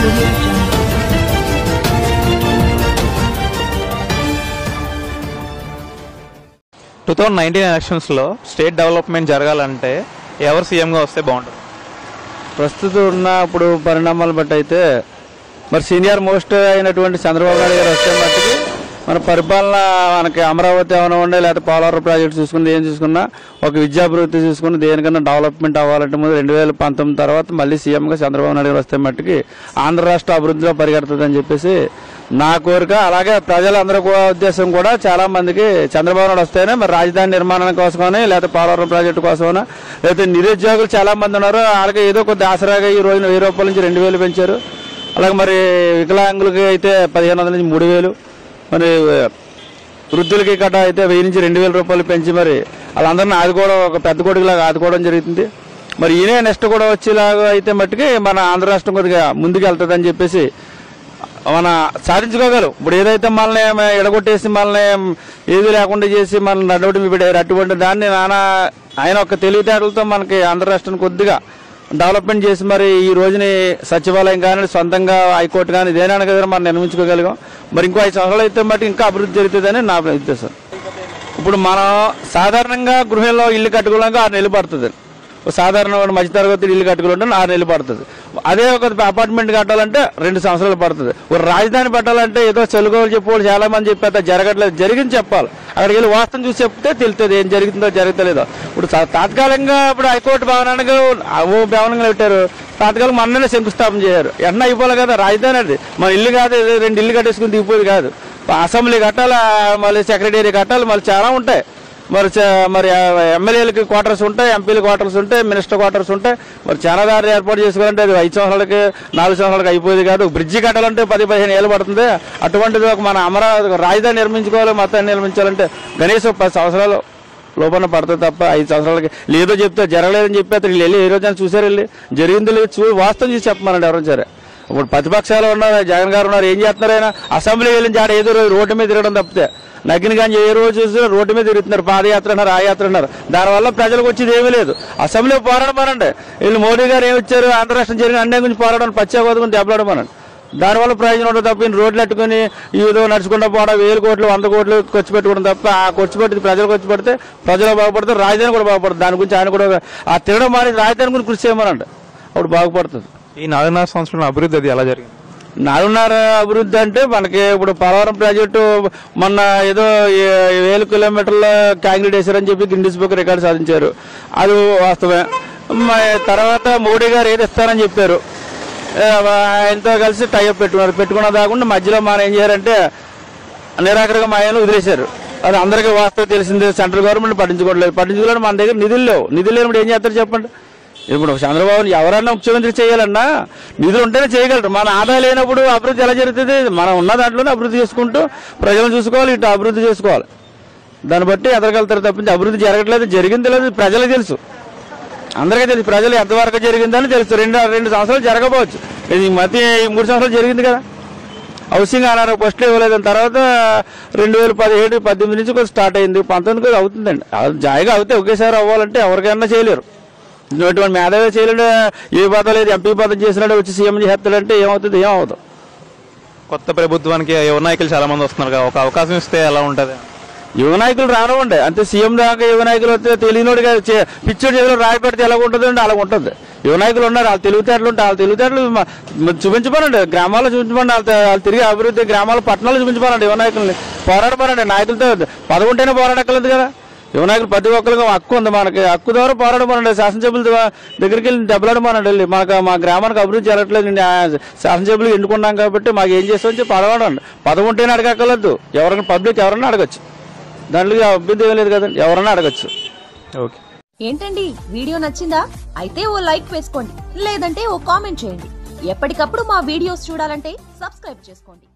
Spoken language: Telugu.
audio jungle. Two thousand nineteen ఎలక్షన్స్లో స్టేట్ డెవలప్మెంట్ జరగాలంటే ఎవరు సీఎంగా వస్తే బాగుంటుంది ప్రస్తుతం ఉన్న ఇప్పుడు పరిణామాలు బట్టి అయితే మరి సీనియర్ మోస్ట్ అయినటువంటి చంద్రబాబు నాయుడు గారు వస్తే మట్టుకి మన పరిపాలన మనకి అమరావతి అవనివ్వండి లేకపోతే పోలవరం ప్రాజెక్ట్ చూసుకుని ఏం చూసుకున్నా ఒక విద్యాభివృద్ధి చూసుకుని దేనికన్నా డెవలప్మెంట్ అవ్వాలంటే ముందు రెండు వేల పంతొమ్మిది తర్వాత మళ్ళీ సీఎంగా చంద్రబాబు నాయుడు గారు వస్తే మట్టుకి ఆంధ్ర రాష్ట్ర అభివృద్ధిలో పరిగెడుతుందని చెప్పేసి నా కోరిక అలాగే ప్రజలందరూ కూడా ఉద్దేశం కూడా చాలా మందికి చంద్రబాబు నాయుడు వస్తేనే మరి రాజధాని నిర్మాణం కోసమని లేకపోతే పోలవరం ప్రాజెక్టు కోసమని లేకపోతే నిరుద్యోగులు చాలా మంది ఉన్నారు వాళ్ళకి ఏదో కొద్ది ఆసరాగా ఈ రోజున వెయ్యి రూపాయల నుంచి రెండు వేలు పెంచారు అలాగే మరి వికలాంగులకి అయితే పదిహేను వందల నుంచి మూడు వేలు మరి వృద్ధులకి గట్ట అయితే వెయ్యి నుంచి రెండు వేల రూపాయలు పెంచి మరి వాళ్ళందరినీ ఆదుకోవడం ఒక పెద్ద కొడుకులాగా ఆదుకోవడం జరుగుతుంది మరి ఈయనే నెక్స్ట్ కూడా వచ్చేలాగా అయితే మట్టుకి మన ఆంధ్ర రాష్ట్రం కొద్దిగా ముందుకు వెళ్తుందని చెప్పేసి మన సాధించుకోగలం ఇప్పుడు ఏదైతే మనల్ని ఎడగొట్టేసి మనల్ని ఏది లేకుండా చేసి మన నడవడి పెట్టారు అటువంటి దాన్ని నానా ఆయన ఒక తెలివితేటలతో మనకి ఆంధ్ర రాష్ట్రాన్ని కొద్దిగా డెవలప్మెంట్ చేసి మరి ఈ రోజుని సచివాలయం కానీ సొంతంగా హైకోర్టు కానీ దేనైనా కదా మనం నిర్మించుకోగలిగాం మరి ఇంకో ఐదు సంవత్సరాలు అయితే మట్టి ఇంకా అభివృద్ధి జరుగుతుందని నా ఉద్దేశం ఇప్పుడు మనం సాధారణంగా గృహంలో ఇల్లు కట్టుకోవడానికి ఆరు నెలలు పడుతుంది ఒక సాధారణ మధ్యతరగతి ఇల్లు కట్టుకోవాలంటే ఆరు నెలలు పడుతుంది అదే ఒక అపార్ట్మెంట్ కట్టాలంటే రెండు సంవత్సరాలు పడుతుంది ఒక రాజధాని పెట్టాలంటే ఏదో చెలుగోలు చెప్పేవాళ్ళు చాలా మంది చెప్పేస్తారు జరగట్లేదు జరిగింది చెప్పాలి అక్కడికి వెళ్ళి వాస్తవం చూసి చెప్తే తెలుస్తుంది ఏం జరుగుతుందో జరుగుతలేదో ఇప్పుడు సా- తాత్కాలికంగా ఇప్పుడు హైకోర్టు భవనానికి ఓ భవనంగా పెట్టారు తాత్కాలిక మొన్ననే శంకుస్థాపన చేశారు ఎండ అయిపోవాలి కదా రాజధాని అది మన ఇల్లు కాదు ఏదో రెండు ఇల్లు కట్టేసుకుని దిగిపోయేది కాదు అసెంబ్లీ కట్టాలి మళ్ళీ సెక్రటరీ కట్టాలి మళ్ళీ చాలా ఉంటాయి మరి చ- మరి ఎమ్మెల్యేలకి క్వార్టర్స్ ఉంటాయి ఎంపీల క్వార్టర్స్ ఉంటాయి మినిస్టర్ క్వార్టర్స్ ఉంటాయి మరి చాలా దారి ఏర్పాటు చేసుకోవాలంటే అది ఐదు సంవత్సరాలకి నాలుగు సంవత్సరాలకి అయిపోయేది కాదు బ్రిడ్జి కట్టాలంటే పది పదిహేను ఏళ్ళు పడుతుంది అటువంటిది ఒక మన అమరావతి రాజధాని నిర్మించుకోవాలి మొత్తాన్ని నిర్మించాలంటే కనీసం పది సంవత్సరాలు లోపల పడుతుంది తప్ప ఐదు సంవత్సరాలకి లేదో చెప్తే జరగలేదని చెప్పి అతను వీళ్ళు వెళ్ళి ఏ రోజైనా చూసారు వెళ్ళి జరిగింది లేదు చూ వాస్తవం చూసి చెప్పమనండి ఎవరైనా సరే ఇప్పుడు ప్రతిపక్షాలు ఉన్నారు జగన్ గారు ఉన్నారు ఏం చేస్తున్నారు ఆయన అసెంబ్లీ వెళ్ళిన చాట ఏదో రోజు రోడ్డు మీద తిరగడం తప్పితే నగ్గిన కానీ ఏ రోజు చూసినా రోడ్డు మీద తిరుగుతున్నారు పాదయాత్ర అన్నారు ఆ యాత్ర అన్నారు దానివల్ల ప్రజలకు వచ్చేది ఏమీ లేదు అసెంబ్లీ పోరాడమనండి వీళ్ళు మోడీ గారు ఏమి ఇచ్చారు ఆంధ్ర రాష్ట్రం జరిగిన అన్యాయం గురించి పోరాడమని పచ్చాకోద గురించి దెబ్బలాడమనండి దానివల్ల ప్రయోజనం ఉండదు తప్ప ఈయన రోడ్లు అట్టుకుని ఏదో నడుచుకుంటూ పోవడం వేలు కోట్లు వంద కోట్లు ఖర్చు పెట్టుకోవడం తప్ప ఆ ఖర్చు పెట్టి ప్రజలు ఖర్చు పెడితే ప్రజలు బాగుపడతారు రాజధాని కూడా బాగుపడుతుంది దాని గురించి ఆయన కూడా ఆ తిరగడం మానేసి రాజధాని గురించి కృషి చేయమనండి అప్పుడు బాగుపడుతుంది ఈ నాలుగున్నర సంవత్సరం అభివృద్ధి అది ఎలా జరిగింది నాలుగున్నర అభివృద్ధి అంటే మనకి ఇప్పుడు పోలవరం ప్రాజెక్టు మొన్న ఏదో ఏ- వేల కిలోమీటర్ల కాంక్రీట్ వేశారని చెప్పి గిన్నిస్ బుక్ రికార్డు సాధించారు అది వాస్తవమే మ- తర్వాత మోడీ గారు ఏది ఇస్తారని చెప్పారు ఏ, ఆయనతో కలిసి టైప్ పెట్టుకున్నారు పెట్టుకున్న దాకుండా మధ్యలో మనం ఏం చేయారంటే నిరాకరణ మాయను వదిలేశారు అది అందరికీ వాస్తవం తెలిసిందే సెంట్రల్ గవర్నమెంట్ పట్టించుకోవట్లేదు పట్టించుకోవడం మన దగ్గర నిధులు లేవు నిధులు లేనప్పుడు ఏం చేస్తారు చెప్పండి ఇప్పుడు చంద్రబాబు ఎవరన్నా ముఖ్యమంత్రి చేయాలన్నా నిధులు ఉంటేనే చేయగలరు మన ఆదాయం లేనప్పుడు అభివృద్ధి ఎలా జరుగుతుంది మనం ఉన్న దాంట్లోనే అభివృద్ధి చేసుకుంటూ ప్రజలను చూసుకోవాలి ఇటు అభివృద్ధి చేసుకోవాలి దాన్ని బట్టి ఎదగలుగుతారు తప్పించి అభివృద్ధి జరగట్లేదు జరిగింది లేదు ప్రజలకు తెలుసు అందరికీ తెలుసు ప్రజలు ఎంతవరకు జరిగిందని తెలుసు రెండు రెండు సంవత్సరాలు జరగకపోవచ్చు ఇది ఈ మధ్య ఈ మూడు సంవత్సరాలు జరిగింది కదా హౌసింగ్ అన్నారు ఫస్ట్ ఇవ్వలేదు దాని తర్వాత రెండు వేల పదిహేడు పద్దెనిమిది నుంచి కొంచెం స్టార్ట్ అయింది పంతొమ్మిది కూడా అవుతుందండి అది జాయిగా అవుతే ఒకేసారి అవ్వాలంటే ఎవరికైనా చేయలేరు ఇటువంటి మేధావి చేయలేడు ఏ పదం లేదు ఎంపీ పదం చేసినాడు వచ్చి సీఎం చేస్తాడంటే ఏమవుతుంది ఏమవుతుంది కొత్త ప్రభుత్వానికి యువ నాయకులు చాలా మంది వస్తున్నారు కదా ఒక అవకాశం ఇస్తే ఎలా ఉంటుంది యువ నాయకులు రానివ్వండి అంతే సీఎం దాకా యువ నాయకులు వస్తే తెలియనోడు కాదు, చే- పిచ్చోడి చేతిలో రాయి పెడితే ఎలా ఉంటుంది అంటే అలా ఉంటుంది యువ నాయకులు ఉన్నారు వాళ్ళు తెలివితేటలు ఉంటాయి వాళ్ళ తెలివితేటలు మ- మ- చూపించమనండి గ్రామాల్లో చూపించమని వాళ్ళ వాళ్ళు తిరిగి అభివృద్ధి గ్రామాల పట్టణాలు చూపించమనండి యువ నాయకుల్ని పోరాడమనండి నాయకులతో పదవుంటేనే పోరాడక్కర్లేదు కదా యువ నాయకులు ప్రతి ఒక్కరికి హక్కు ఉంది మనకి హక్కు ద్వారా పోరాడమనండి శాసనసభ్యుల ద్వా- దగ్గరికి వెళ్ళి దెబ్బలాడమనండి వెళ్ళి మనకు మా గ్రామానికి అభివృద్ధి జరగట్లేదు నేను ఆ శాసనసభ్యులు ఎన్నుకున్నాం కాబట్టి మాకు ఏం చేస్తామని చెప్పి అడగడండి పదవి ఉంటేనే అడగక్కర్లేదు ఎవరైనా పబ్లిక్ ఎవరన్నా అడగచ్చు దాంట్లో అభ్యర్థి ఏం లేదు కదండి ఎవరన్నా అడగచ్చు ఓకే ఏంటండి వీడియో నచ్చిందా అయితే ఓ లైక్ వేసుకోండి లేదంటే ఓ కామెంట్ చేయండి ఎప్పటికప్పుడు మా వీడియోస్ చూడాలంటే సబ్స్క్రైబ్ చేసుకోండి